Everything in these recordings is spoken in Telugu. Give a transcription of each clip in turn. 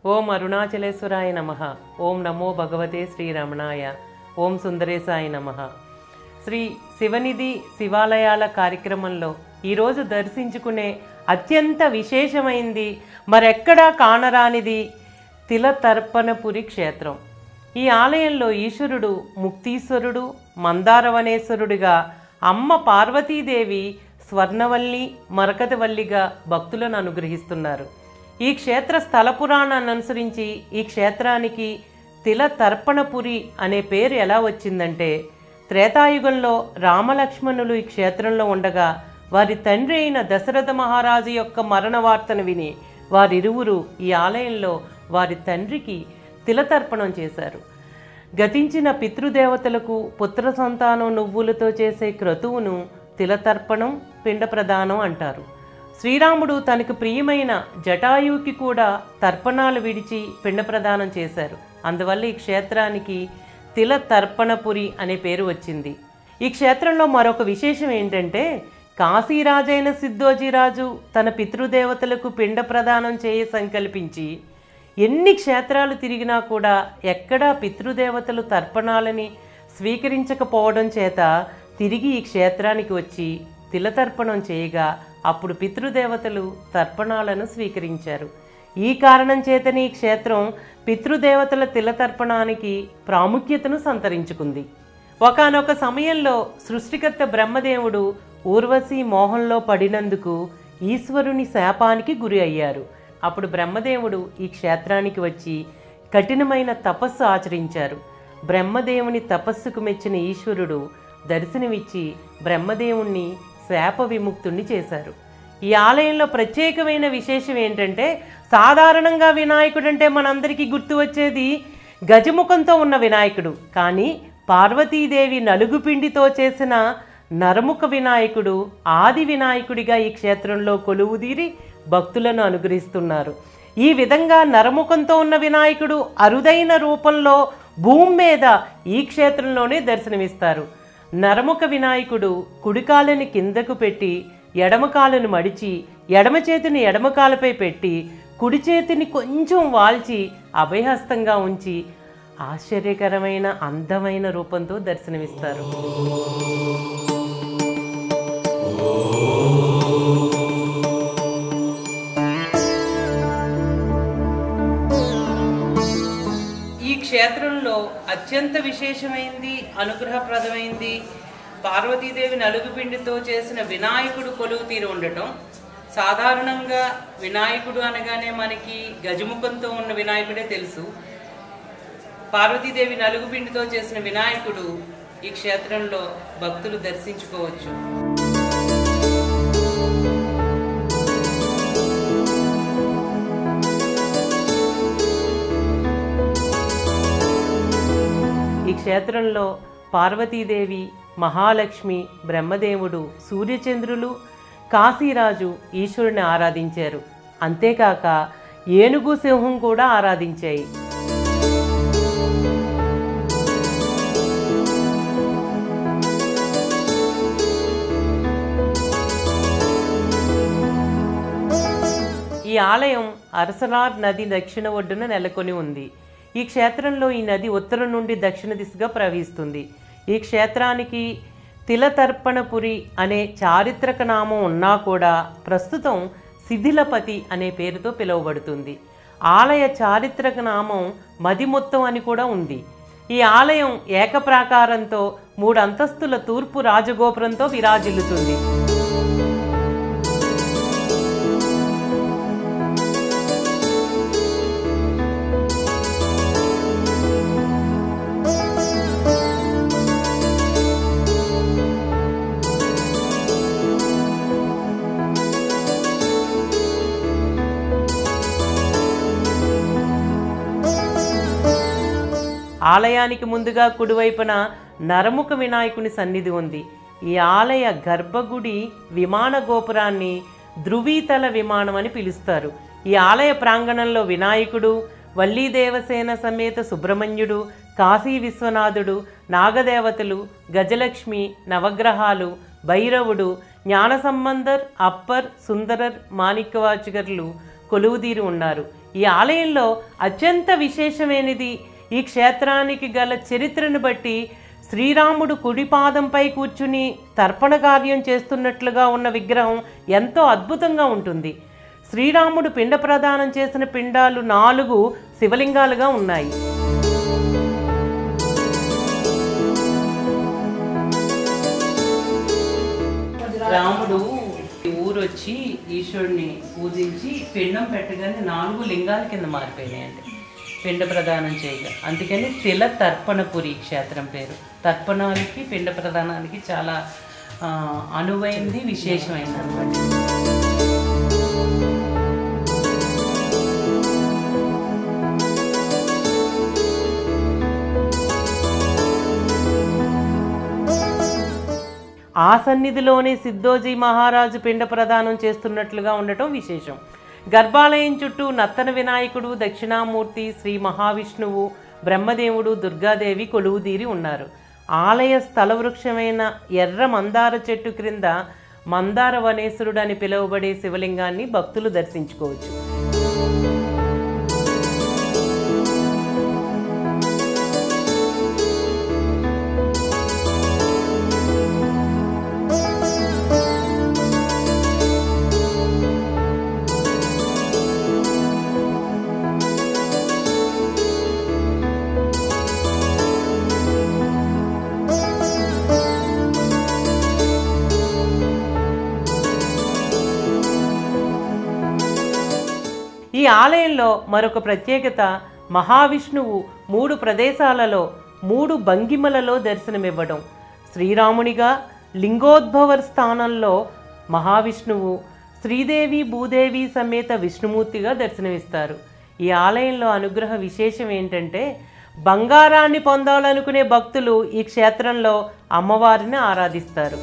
ఓం అరుణాచలేశ్వరాయ నమ ఓం నమో భగవతే శ్రీరమణాయ ఓం సుందరేశాయ నమ శ్రీ శివనిధి శివాలయాల కార్యక్రమంలో ఈరోజు దర్శించుకునే అత్యంత విశేషమైంది మరెక్కడా కానరానిది తిలతర్పణపురి క్షేత్రం ఈ ఆలయంలో ఈశ్వరుడు ముక్తీశ్వరుడు మందారవనేశ్వరుడిగా అమ్మ పార్వతీదేవి స్వర్ణవల్లి మరకతవల్లిగా భక్తులను అనుగ్రహిస్తున్నారు ఈ క్షేత్ర స్థల పురాణాన్ని అనుసరించి ఈ క్షేత్రానికి తిల తర్పణపురి అనే పేరు ఎలా వచ్చిందంటే త్రేతాయుగంలో రామలక్ష్మణులు ఈ క్షేత్రంలో ఉండగా వారి తండ్రి అయిన దశరథ మహారాజు యొక్క మరణ వార్తను విని వారిరువురు ఈ ఆలయంలో వారి తండ్రికి తిలతర్పణం చేశారు గతించిన పితృదేవతలకు పుత్ర సంతానం నువ్వులతో చేసే క్రతువును తిలతర్పణం పిండ ప్రదానం అంటారు శ్రీరాముడు తనకు ప్రియమైన జటాయువుకి కూడా తర్పణాలు విడిచి పిండ ప్రదానం చేశారు అందువల్ల ఈ క్షేత్రానికి తిల తర్పణపురి అనే పేరు వచ్చింది ఈ క్షేత్రంలో మరొక విశేషం ఏంటంటే కాశీరాజైన సిద్ధోజీరాజు తన పితృదేవతలకు పిండ ప్రదానం చేయ సంకల్పించి ఎన్ని క్షేత్రాలు తిరిగినా కూడా ఎక్కడా పితృదేవతలు తర్పణాలని స్వీకరించకపోవడం చేత తిరిగి ఈ క్షేత్రానికి వచ్చి తిలతర్పణం చేయగా అప్పుడు పితృదేవతలు తర్పణాలను స్వీకరించారు ఈ కారణం చేతనే ఈ క్షేత్రం పితృదేవతల తిలతర్పణానికి ప్రాముఖ్యతను సంతరించుకుంది ఒకానొక సమయంలో సృష్టికర్త బ్రహ్మదేవుడు ఊర్వశి మోహంలో పడినందుకు ఈశ్వరుని శాపానికి గురి అయ్యారు అప్పుడు బ్రహ్మదేవుడు ఈ క్షేత్రానికి వచ్చి కఠినమైన తపస్సు ఆచరించారు బ్రహ్మదేవుని తపస్సుకు మెచ్చిన ఈశ్వరుడు దర్శనమిచ్చి బ్రహ్మదేవుణ్ణి శాప విముక్తుణ్ణి చేశారు ఈ ఆలయంలో ప్రత్యేకమైన విశేషం ఏంటంటే సాధారణంగా వినాయకుడు అంటే మనందరికీ గుర్తు వచ్చేది గజముఖంతో ఉన్న వినాయకుడు కానీ పార్వతీదేవి నలుగు పిండితో చేసిన నరముఖ వినాయకుడు ఆది వినాయకుడిగా ఈ క్షేత్రంలో కొలువుదీరి భక్తులను అనుగ్రహిస్తున్నారు ఈ విధంగా నరముఖంతో ఉన్న వినాయకుడు అరుదైన రూపంలో భూమి మీద ఈ క్షేత్రంలోనే దర్శనమిస్తారు నరముఖ వినాయకుడు కుడికాలని కిందకు పెట్టి ఎడమ కాలును మడిచి ఎడమ చేతిని ఎడమ కాలుపై పెట్టి కుడి చేతిని కొంచెం వాల్చి అభయహస్తంగా ఉంచి ఆశ్చర్యకరమైన అందమైన రూపంతో దర్శనమిస్తారు ఈ క్షేత్రంలో అత్యంత విశేషమైంది అనుగ్రహప్రదమైంది పార్వతీదేవి నలుగుపిండితో చేసిన వినాయకుడు కొలువు తీరు ఉండటం సాధారణంగా వినాయకుడు అనగానే మనకి గజముఖంతో ఉన్న వినాయకుడే తెలుసు పార్వతీదేవి నలుగుపిండితో చేసిన వినాయకుడు ఈ క్షేత్రంలో భక్తులు దర్శించుకోవచ్చు ఈ క్షేత్రంలో పార్వతీదేవి మహాలక్ష్మి బ్రహ్మదేవుడు సూర్యచంద్రులు కాశీరాజు ఈశ్వరుని ఆరాధించారు అంతేకాక ఏనుగు సింహం కూడా ఆరాధించాయి ఈ ఆలయం అరసనార్ నది దక్షిణ ఒడ్డున నెలకొని ఉంది ఈ క్షేత్రంలో ఈ నది ఉత్తరం నుండి దక్షిణ దిశగా ప్రవహిస్తుంది ఈ క్షేత్రానికి తిలతర్పణపురి అనే చారిత్రక నామం ఉన్నా కూడా ప్రస్తుతం శిథిలపతి అనే పేరుతో పిలువబడుతుంది ఆలయ చారిత్రక నామం మదిమొత్తం అని కూడా ఉంది ఈ ఆలయం ఏకప్రాకారంతో మూడు అంతస్తుల తూర్పు రాజగోపురంతో విరాజిల్లుతుంది ఆలయానికి ముందుగా కుడివైపున నరముఖ వినాయకుని సన్నిధి ఉంది ఈ ఆలయ గర్భగుడి విమాన గోపురాన్ని ధృవీతల విమానం అని పిలుస్తారు ఈ ఆలయ ప్రాంగణంలో వినాయకుడు వల్లీదేవసేన సమేత సుబ్రహ్మణ్యుడు కాశీ విశ్వనాథుడు నాగదేవతలు గజలక్ష్మి నవగ్రహాలు భైరవుడు జ్ఞాన సంబంధర్ అప్పర్ సుందరర్ మాణిక్యవాచకర్లు కొలువుదీరి ఉన్నారు ఈ ఆలయంలో అత్యంత విశేషమైనది ఈ క్షేత్రానికి గల చరిత్రను బట్టి శ్రీరాముడు కుడి పాదంపై కూర్చుని తర్పణ కార్యం చేస్తున్నట్లుగా ఉన్న విగ్రహం ఎంతో అద్భుతంగా ఉంటుంది శ్రీరాముడు పిండ ప్రదానం చేసిన పిండాలు నాలుగు శివలింగాలుగా ఉన్నాయి రాముడు ఈ ఊరొచ్చి ఈశ్వరుని పూజించి పిండం పెట్టగానే నాలుగు లింగాల కింద మారిపోయినాయండి పిండ ప్రదానం చేయగా అందుకని తిల తర్పణపురి క్షేత్రం పేరు తర్పణానికి పిండ ప్రదానానికి చాలా ఆ, అనువైంది విశేషమైంది అనమాట ఆ సన్నిధిలోనే సిద్ధోజీ మహారాజు పిండ ప్రదానం చేస్తున్నట్లుగా ఉండటం విశేషం గర్భాలయం చుట్టూ నత్తన వినాయకుడు దక్షిణామూర్తి శ్రీ మహావిష్ణువు బ్రహ్మదేవుడు దుర్గాదేవి కొలువుదీరి ఉన్నారు ఆలయ స్థల వృక్షమైన ఎర్ర మందార చెట్టు క్రింద మందార వనేశ్వరుడు అని పిలువబడే శివలింగాన్ని భక్తులు దర్శించుకోవచ్చు ఈ ఆలయంలో మరొక ప్రత్యేకత మహావిష్ణువు మూడు ప్రదేశాలలో మూడు భంగిమలలో దర్శనమివ్వడం శ్రీరామునిగా లింగోద్భవ స్థానంలో మహావిష్ణువు శ్రీదేవి భూదేవి సమేత విష్ణుమూర్తిగా దర్శనమిస్తారు ఈ ఆలయంలో అనుగ్రహ విశేషం ఏంటంటే బంగారాన్ని పొందాలనుకునే భక్తులు ఈ క్షేత్రంలో అమ్మవారిని ఆరాధిస్తారు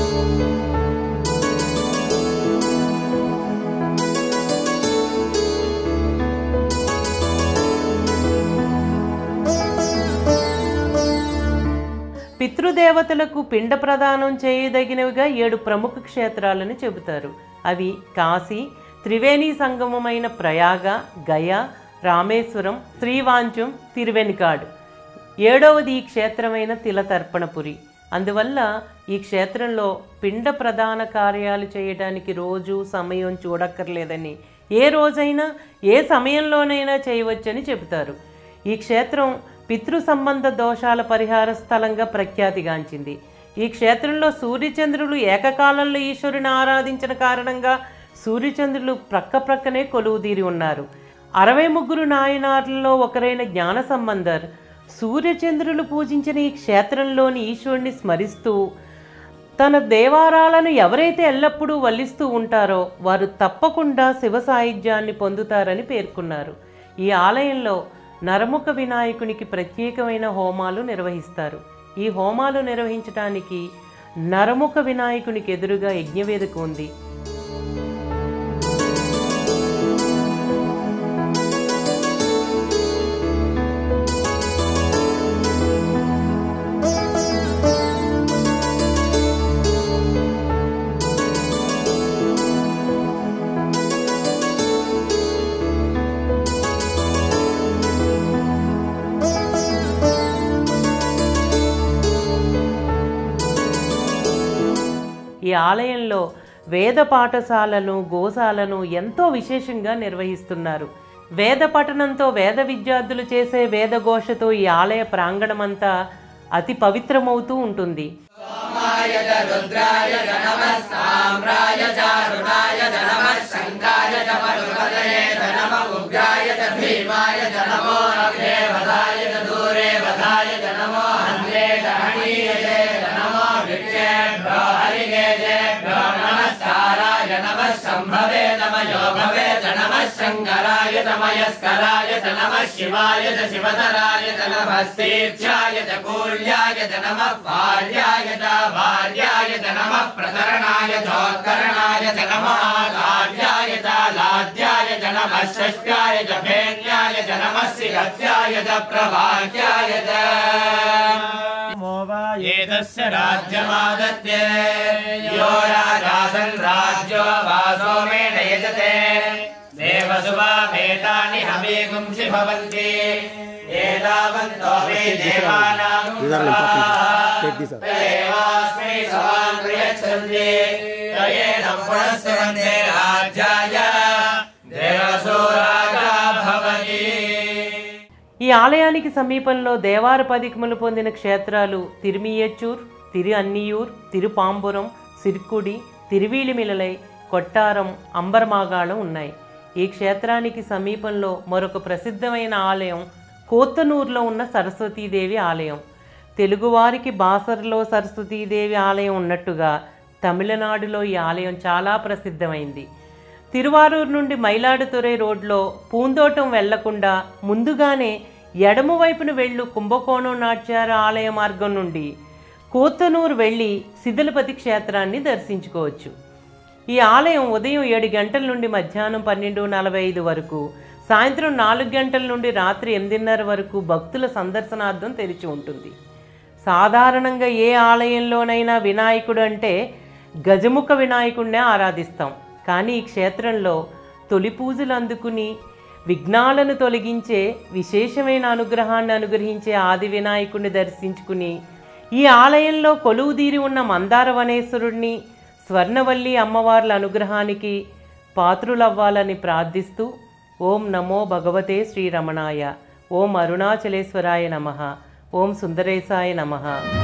పితృదేవతలకు పిండ ప్రదానం చేయదగినవిగా ఏడు ప్రముఖ క్షేత్రాలని చెబుతారు అవి కాశీ త్రివేణి సంగమమైన ప్రయాగ గయ రామేశ్వరం శ్రీవాంచం తిరువెనికాడు ఏడవది ఈ క్షేత్రమైన తిలతర్పణపురి అందువల్ల ఈ క్షేత్రంలో పిండ ప్రదాన కార్యాలు చేయడానికి రోజు సమయం చూడక్కర్లేదని ఏ రోజైనా ఏ సమయంలోనైనా చేయవచ్చని చెబుతారు ఈ క్షేత్రం పితృ సంబంధ దోషాల పరిహార స్థలంగా ప్రఖ్యాతిగాంచింది ఈ క్షేత్రంలో సూర్యచంద్రులు ఏకకాలంలో ఈశ్వరుని ఆరాధించిన కారణంగా సూర్యచంద్రులు ప్రక్క ప్రక్కనే కొలువుదీరి ఉన్నారు అరవై ముగ్గురు నాయనార్లలో ఒకరైన జ్ఞాన సంబంధర్ సూర్యచంద్రులు పూజించిన ఈ క్షేత్రంలోని ఈశ్వరుని స్మరిస్తూ తన దేవారాలను ఎవరైతే ఎల్లప్పుడూ వల్లిస్తూ ఉంటారో వారు తప్పకుండా శివ సాయుధ్యాన్ని పొందుతారని పేర్కొన్నారు ఈ ఆలయంలో నరముఖ వినాయకునికి ప్రత్యేకమైన హోమాలు నిర్వహిస్తారు ఈ హోమాలు నిర్వహించడానికి నరముఖ వినాయకునికి ఎదురుగా యజ్ఞవేదిక ఉంది ఈ ఆలయంలో వేద పాఠశాలను గోశాలను ఎంతో విశేషంగా నిర్వహిస్తున్నారు వేద పఠనంతో వేద విద్యార్థులు చేసే వేదఘోషతో ఈ ఆలయ ప్రాంగణమంతా అతి పవిత్రమవుతూ ఉంటుంది शम्भवे नम यो भवे च नमः शङ्कराय च मयस्कराय च नमः शिवाय च शिवधराय च नमः शीर्षाय च कूल्याय च नमः भार्याय च भार्याय च नमः प्रतरणाय चोत्करणाय च नमः कार्याय च लाद्याय च नमः षष्ट्याय च फेन्याय च नमः शिरत्याय च प्रभाग्याय च एतस्य राज्यमादत्य यो राजासन् राज्यो वासो मे नयजते देवसुभामेतानि हवीगुंसि भवन्ति एतावन्तो मे देवानां These are important. Take this out. देवास्मै सवान् प्रयच्छन्ति त्रयेण पुनस्सवन्ते राज्याय देवसो राजा भवति ఈ ఆలయానికి సమీపంలో దేవార పదికములు పొందిన క్షేత్రాలు తిరుమియచ్చూర్ తిరు అన్నియూర్ తిరుపాంబురం సిర్కుడి తిరువీలిమిలలై కొట్టారం అంబర్మాగాళం ఉన్నాయి ఈ క్షేత్రానికి సమీపంలో మరొక ప్రసిద్ధమైన ఆలయం కోత్తనూరులో ఉన్న సరస్వతీదేవి ఆలయం తెలుగువారికి బాసర్లో సరస్వతీదేవి ఆలయం ఉన్నట్టుగా తమిళనాడులో ఈ ఆలయం చాలా ప్రసిద్ధమైంది తిరువారూరు నుండి మైలాడుతురై రోడ్లో పూందోటం వెళ్లకుండా ముందుగానే ఎడమ వైపున వెళ్ళు కుంభకోణం నాట్యార ఆలయ మార్గం నుండి కోతనూరు వెళ్ళి శిథిలపతి క్షేత్రాన్ని దర్శించుకోవచ్చు ఈ ఆలయం ఉదయం ఏడు గంటల నుండి మధ్యాహ్నం పన్నెండు నలభై ఐదు వరకు సాయంత్రం నాలుగు గంటల నుండి రాత్రి ఎనిమిదిన్నర వరకు భక్తుల సందర్శనార్థం తెరిచి ఉంటుంది సాధారణంగా ఏ ఆలయంలోనైనా వినాయకుడు అంటే గజముఖ వినాయకుడినే ఆరాధిస్తాం కానీ ఈ క్షేత్రంలో తొలి పూజలు అందుకుని విఘ్నాలను తొలగించే విశేషమైన అనుగ్రహాన్ని అనుగ్రహించే ఆది వినాయకుడిని దర్శించుకుని ఈ ఆలయంలో కొలువుదీరి ఉన్న మందార వనేశ్వరుడిని స్వర్ణవల్లి అమ్మవార్ల అనుగ్రహానికి పాత్రులవ్వాలని ప్రార్థిస్తూ ఓం నమో భగవతే శ్రీరమణాయ ఓం అరుణాచలేశ్వరాయ నమ ఓం సుందరేశాయ నమః